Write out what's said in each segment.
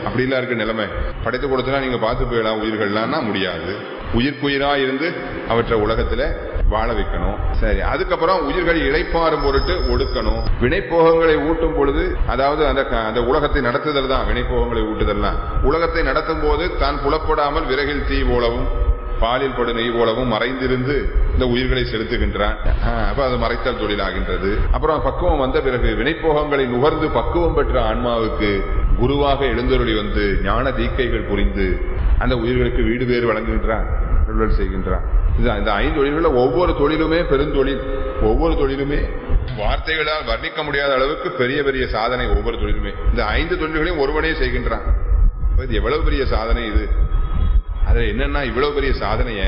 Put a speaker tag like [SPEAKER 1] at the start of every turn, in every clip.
[SPEAKER 1] அப்படிலாம் இருக்கு நிலைமை படைத்து கொடுத்தனா நீங்க பார்த்து போயிடலாம் உயிர்கள்லாம்னா முடியாது உயிர்க்குயிரா இருந்து அவற்றை உலகத்துல வாழ வைக்கணும் சரி அதுக்கப்புறம் உயிர்கள் இழைப்பாரும் பொருட்டு ஒடுக்கணும் வினைப்போகங்களை ஊட்டும் பொழுது அதாவது அந்த க- அந்த உலகத்தை நடத்துதல் தான் வினைப்போகங்களை ஊட்டுதல்லாம் உலகத்தை நடத்தும் போது தான் புலப்படாமல் விறகில் தீ போலவும் பாலில் படு நெய் போலவும் மறைந்திருந்து இந்த உயிர்களை செலுத்துகின்றான் ஆஹ், அப்ப அது மறைத்தல் தொழிலாகின்றது அப்புறம் பக்குவம் வந்த பிறகு வினைப்போகங்களை நுகர்ந்து பக்குவம் பெற்ற ஆன்மாவுக்கு குருவாக எழுந்தருளி வந்து ஞான தீக்கைகள் புரிந்து அந்த உயிர்களுக்கு வீடு பேறு வழங்குகின்றான் அருளல் செய்கின்றான் இது இந்த ஐந்து தொழில்கள ஒவ்வொரு தொழிலுமே பெருந்தொழில் ஒவ்வொரு தொழிலுமே வார்த்தைகளால் வர்ணிக்க முடியாத அளவுக்கு பெரிய பெரிய சாதனை ஒவ்வொரு தொழிலுமே இந்த ஐந்து தொழில்களையும் ஒருவனே செய்கின்றான் அப்ப இது எவ்வளவு பெரிய சாதனை இது அதுல என்னன்னா இவ்வளவு பெரிய சாதனைய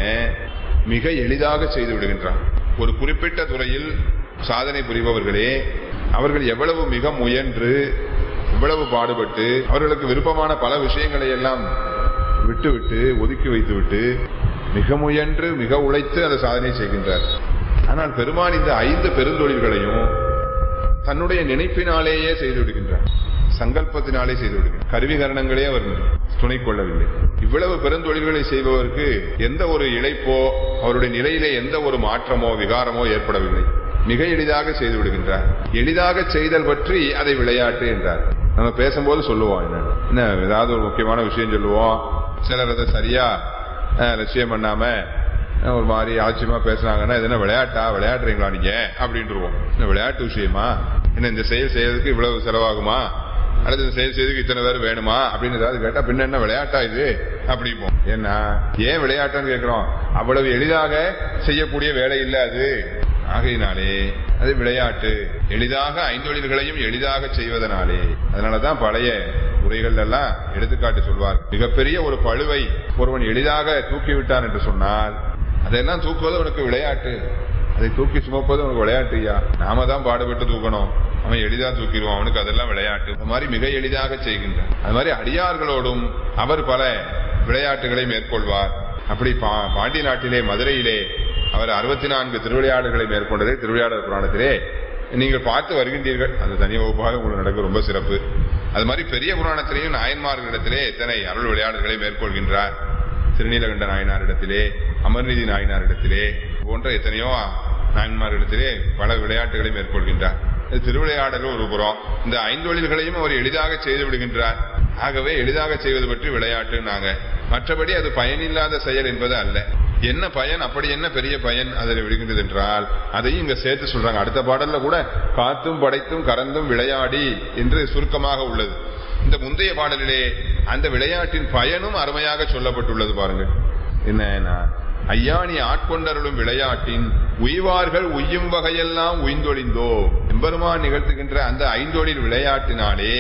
[SPEAKER 1] மிக எளிதாக செய்து விடுகின்றான் ஒரு குறிப்பிட்ட துறையில் சாதனை புரிபவர்களே அவர்கள் எவ்வளவு மிக முயன்று இவ்வளவு பாடுபட்டு அவர்களுக்கு விருப்பமான பல விஷயங்களை எல்லாம் விட்டுவிட்டு ஒதுக்கி வைத்துவிட்டு மிக முயன்று மிக உழைத்து அந்த சாதனை செய்கின்றார் ஆனால் பெருமான் இந்த ஐந்து பெருந்தொழில்களையும் தன்னுடைய நினைப்பினாலேயே செய்து விடுகின்றார் சங்கல்பத்தினாலே செய்து விடுகிறார் கருவிகரணங்களே அவர் துணை கொள்ளவில்லை இவ்வளவு பெருந்தொழில்களை செய்பவருக்கு எந்த ஒரு இழைப்போ அவருடைய நிலையிலே எந்த ஒரு மாற்றமோ விகாரமோ ஏற்படவில்லை மிக எளிதாக செய்து விடுகின்றார் எளிதாக செய்தல் பற்றி அதை விளையாட்டு என்றார் நம்ம பேசும்போது சொல்லுவோம் என்ன என்ன ஏதாவது ஒரு முக்கியமான விஷயம் சொல்லுவோம் சிலர் அதை சரியா அஹ், லட்சியம் பண்ணாம அஹ், ஒரு மாதிரி ஆச்சரியமா பேசுனாங்கன்னா இது என்ன விளையாட்டா விளையாடுறீங்களா நீங்க அப்படின்ட்டுருவோம் இந்த விளையாட்டு விஷயமா என்ன இந்த செயல் செய்யறதுக்கு இவ்வளவு செலவாகுமா அடுத்து இந்த செயல் செய்யறதுக்கு இத்தனை பேர் வேணுமா அப்படின்னு ஏதாவது கேட்டா பின்ன என்ன விளையாட்டா இது அப்படிப்போம் ஏன்னா ஏன் விளையாட்டான்னு கேட்கிறோம் அவ்வளவு எளிதாக செய்யக்கூடிய வேலை இல்ல அது ஆகையினாலே அது விளையாட்டு எளிதாக ஐந்தொழில்களையும் எளிதாக செய்வதனாலே அதனாலதான் பழைய உரைகள் எல்லாம் எடுத்துக்காட்டு சொல்வார் மிகப்பெரிய ஒரு பழுவை ஒருவன் எளிதாக தூக்கி விட்டான் என்று சொன்னால் அதெல்லாம் தூக்குவது அவனுக்கு விளையாட்டு அதை தூக்கி சுமப்பது அவனுக்கு விளையாட்டுயா நாம தான் பாடுபட்டு தூக்கணும் அவன் எளிதா தூக்கிடுவான் அவனுக்கு அதெல்லாம் விளையாட்டு அந்த மாதிரி மிக எளிதாக செய்கின்றான் அது மாதிரி அடியார்களோடும் அவர் பல விளையாட்டுகளை மேற்கொள்வார் அப்படி பா- பாண்டி நாட்டிலே மதுரையிலே அவர் அறுபத்தி நான்கு திருவிளையாடுகளை மேற்கொண்டதை திருவிளையாடல் புராணத்திலே நீங்கள் பார்த்து வருகின்றீர்கள் அது தனி வகுப்பாக உங்களுக்கு நடக்க ரொம்ப சிறப்பு அது மாதிரி பெரிய புராணத்திலேயும் நாயன்மார்களிடத்திலே எத்தனை அருள் விளையாடுகளை மேற்கொள்கின்றார் திருநீலகண்ட நாயனாரிடத்திலே அமர்நிதி நாயனாரிடத்திலே போன்ற எத்தனையோ நாயன்மாரிடத்திலே பல விளையாட்டுகளை மேற்கொள்கின்றார் இது திருவிளையாடலும் ஒரு புறம் இந்த ஐந்தொழில்களையும் அவர் எளிதாக செய்து விடுகின்றார் ஆகவே எளிதாக செய்வது பற்றி விளையாட்டு நாங்க மற்றபடி அது பயனில்லாத செயல் என்பது அல்ல என்ன பயன் அப்படி என்ன பெரிய பயன் அதில் விடுகின்றது என்றால் அதையும் இங்க சேர்த்து சொல்றாங்க அடுத்த பாடல்ல கூட காத்தும் படைத்தும் கறந்தும் விளையாடி என்று சுருக்கமாக உள்ளது இந்த முந்தைய பாடலிலே அந்த விளையாட்டின் பயனும் அருமையாக சொல்லப்பட்டுள்ளது பாருங்க என்ன ஐயா நீ ஆட்கொண்டருளும் விளையாட்டின் உய்வார்கள் உய்யும் வகையெல்லாம் உய்ந்தொழிந்தோ எம்பெருமான் நிகழ்த்துகின்ற அந்த ஐந்தொழில் விளையாட்டினாலே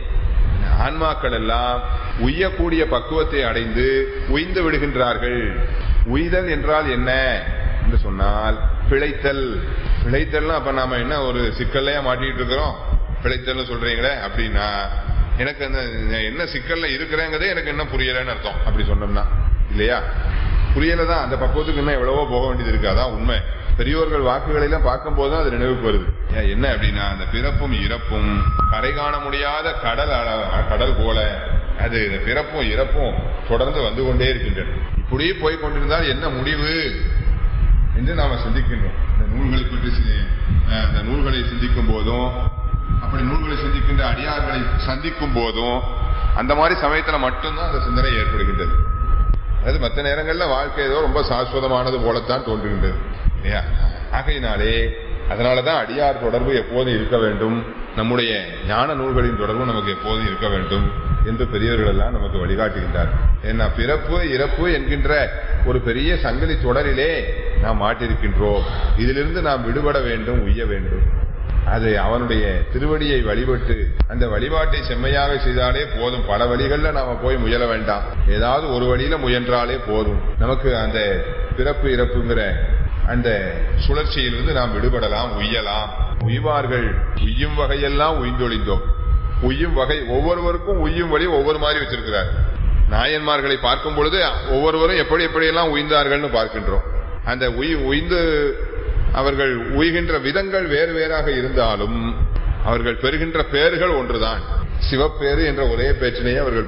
[SPEAKER 1] ஆன்மாக்கள் எல்லாம் உய்யக்கூடிய பக்குவத்தை அடைந்து உய்ந்து விடுகின்றார்கள் உய்தல் என்றால் என்ன என்று சொன்னால் பிழைத்தல் பிழைத்தல்னா அப்ப நாம என்ன ஒரு சிக்கல்லையா மாட்டிட்டு இருக்கிறோம் பிழைத்தல்னு சொல்றீங்களே அப்படின்னா எனக்கு அந்த என்ன சிக்கல்ல இருக்கிறேங்கிறதே எனக்கு என்ன புரியலன்னு அர்த்தம் அப்படி சொன்னோம்னா இல்லையா புரியலதான் அந்த பக்குவத்துக்கு இன்னும் எவ்வளவோ போக வேண்டியது இருக்கு அதான் உண்மை பெரியோர்கள் வாக்குகளை எல்லாம் பார்க்கும் போதுதான் அது நினைவுக்கு வருது ஏன் என்ன அப்படின்னா அந்த பிறப்பும் இறப்பும் கரை காண முடியாத கடல் அள- கடல் போல அது இந்த பிறப்பும் இறப்பும் தொடர்ந்து வந்து கொண்டே இருக்கின்றன இப்படியே போய் கொண்டிருந்தால் என்ன முடிவு என்று நாம சிந்திக்கின்றோம் இந்த நூல்களை பற்றி சி- அஹ், இந்த நூல்களை சிந்திக்கும் போதும் அப்படி நூல்களை சிந்திக்கின்ற அடியார்களை சந்திக்கும் போதும் அந்த மாதிரி சமயத்துல மட்டும்தான் அந்த சிந்தனை ஏற்படுகின்றது அது மற்ற நேரங்கள்ல வாழ்க்கை ஏதோ ரொம்ப சாஸ்வதமானது போலத்தான் தோன்றுகின்றது இல்லையா ஆகையினாலே அதனாலதான் அடியார் தொடர்பு எப்போதும் இருக்க வேண்டும் நம்முடைய ஞான நூல்களின் தொடர்பு நமக்கு எப்போதும் இருக்க வேண்டும் என்று பெரியவர்கள் எல்லாம் நமக்கு வழிகாட்டுகின்றார் ஏன்னா பிறப்பு இறப்பு என்கின்ற ஒரு பெரிய சங்கிலி தொடரிலே நாம் மாட்டிருக்கின்றோம் இதிலிருந்து நாம் விடுபட வேண்டும் உய்ய வேண்டும் அது அவனுடைய திருவடியை வழிபட்டு அந்த வழிபாட்டை செம்மையாக செய்தாலே போதும் பல வழிகள்ல நாம போய் முயல வேண்டாம் ஏதாவது ஒரு வழியில முயன்றாலே போதும் நமக்கு அந்த பிறப்பு இறப்புங்கிற அந்த சுழற்சியிலிருந்து நாம் விடுபடலாம் உய்யலாம் உய்வார்கள் உய்யும் வகையெல்லாம் உய்ந்தொழிந்தோம் உய்யும் வகை ஒவ்வொருவருக்கும் உய்யும் வழி ஒவ்வொரு மாதிரி வச்சிருக்கிறார் நாயன்மார்களை பார்க்கும் பொழுது ஒவ்வொருவரும் எப்படி எப்படியெல்லாம் உய்ந்தார்கள்னு பார்க்கின்றோம் அந்த உய் உய்ந்து அவர்கள் உய்கின்ற விதங்கள் வேறு வேறாக இருந்தாலும் அவர்கள் பெறுகின்ற பெயர்கள் ஒன்றுதான் சிவப்பேறு என்ற ஒரே பேச்சினையே அவர்கள்